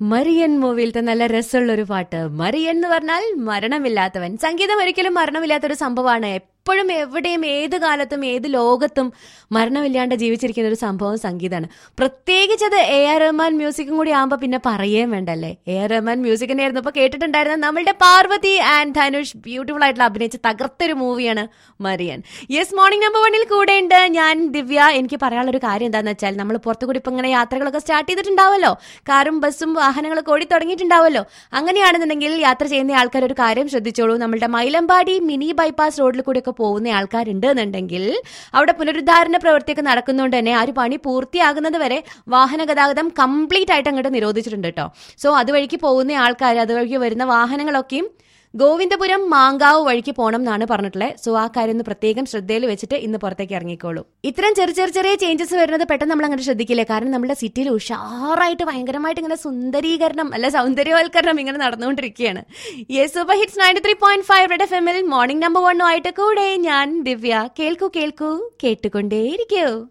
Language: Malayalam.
മറിയൻ മൂവിയിലത്തെ നല്ല രസമുള്ള ഒരു പാട്ട് മറിയൻ എന്ന് പറഞ്ഞാൽ മരണമില്ലാത്തവൻ സംഗീതം ഒരിക്കലും മരണമില്ലാത്തൊരു സംഭവമാണ് എപ്പോഴും എവിടെയും ഏത് കാലത്തും ഏത് ലോകത്തും മരണമില്ലാണ്ട് ജീവിച്ചിരിക്കുന്ന ഒരു സംഭവം സംഗീതമാണ് പ്രത്യേകിച്ച് അത് എ ആർ റഹ്മാൻ മ്യൂസിക്കും കൂടി ആകുമ്പോൾ പിന്നെ പറയുകയും വേണ്ടല്ലേ എ ആർ റഹ്മാൻ മ്യൂസിക് തന്നെയായിരുന്നു ഇപ്പോൾ കേട്ടിട്ടുണ്ടായിരുന്ന നമ്മളുടെ പാർവതി ആൻഡ് ധനുഷ് ബ്യൂട്ടിഫുൾ ആയിട്ടുള്ള അഭിനയിച്ച തകർത്തൊരു മൂവിയാണ് മറിയൻ യെസ് മോർണിംഗ് നമ്പർ വണ്ണിൽ കൂടെ ഉണ്ട് ഞാൻ ദിവ്യ എനിക്ക് പറയാനുള്ള ഒരു കാര്യം എന്താണെന്ന് വെച്ചാൽ നമ്മൾ പുറത്തു കൂടി ഇപ്പം ഇങ്ങനെ യാത്രകളൊക്കെ സ്റ്റാർട്ട് ചെയ്തിട്ടുണ്ടാവല്ലോ കാറും ബസ്സും വാഹനങ്ങളൊക്കെ ഓടി തുടങ്ങിയിട്ടുണ്ടാവല്ലോ അങ്ങനെയാണെന്നുണ്ടെങ്കിൽ യാത്ര ചെയ്യുന്ന ആൾക്കാർ ഒരു കാര്യം ശ്രദ്ധിച്ചോളൂ നമ്മളുടെ മൈലമ്പാടി മിനി ബൈപ്പാസ് റോഡിൽ കൂടിയൊക്കെ പോകുന്ന ആൾക്കാരുണ്ട് എന്നുണ്ടെങ്കിൽ അവിടെ പുനരുദ്ധാരണ പ്രവൃത്തിയൊക്കെ നടക്കുന്നതുകൊണ്ട് തന്നെ ആ ഒരു പണി പൂർത്തിയാകുന്നത് വരെ വാഹന ഗതാഗതം കംപ്ലീറ്റ് ആയിട്ട് അങ്ങോട്ട് നിരോധിച്ചിട്ടുണ്ട് കേട്ടോ സോ അതുവഴിക്ക് പോകുന്ന ആൾക്കാർ അതുവഴിക്ക് വരുന്ന വാഹനങ്ങളൊക്കെയും ഗോവിന്ദപുരം മാങ്കാവ് വഴിക്ക് പോകണം എന്നാണ് പറഞ്ഞിട്ടുള്ളത് സോ ആ കാര്യം ഒന്ന് പ്രത്യേകം ശ്രദ്ധയിൽ വെച്ചിട്ട് ഇന്ന് പുറത്തേക്ക് ഇറങ്ങിക്കോളൂ ഇത്തരം ചെറിയ ചെറിയ ചെറിയ ചേഞ്ചസ് വരുന്നത് പെട്ടെന്ന് നമ്മൾ അങ്ങനെ ശ്രദ്ധിക്കില്ലേ കാരണം നമ്മുടെ സിറ്റിയിൽ ഉഷാറായിട്ട് ഭയങ്കരമായിട്ട് ഇങ്ങനെ സുന്ദരീകരണം അല്ല സൗന്ദര്യവൽക്കരണം ഇങ്ങനെ നടന്നുകൊണ്ടിരിക്കുകയാണ് yes super hits ninety three point five red F എമ്മിൽ മോർണിംഗ് നമ്പർ വണ്ണും ആയിട്ട് കൂടെ ഞാൻ ദിവ്യ കേൾക്കൂ കേൾക്കൂ കേട്ടുകൊണ്ടേയിരിക്കൂ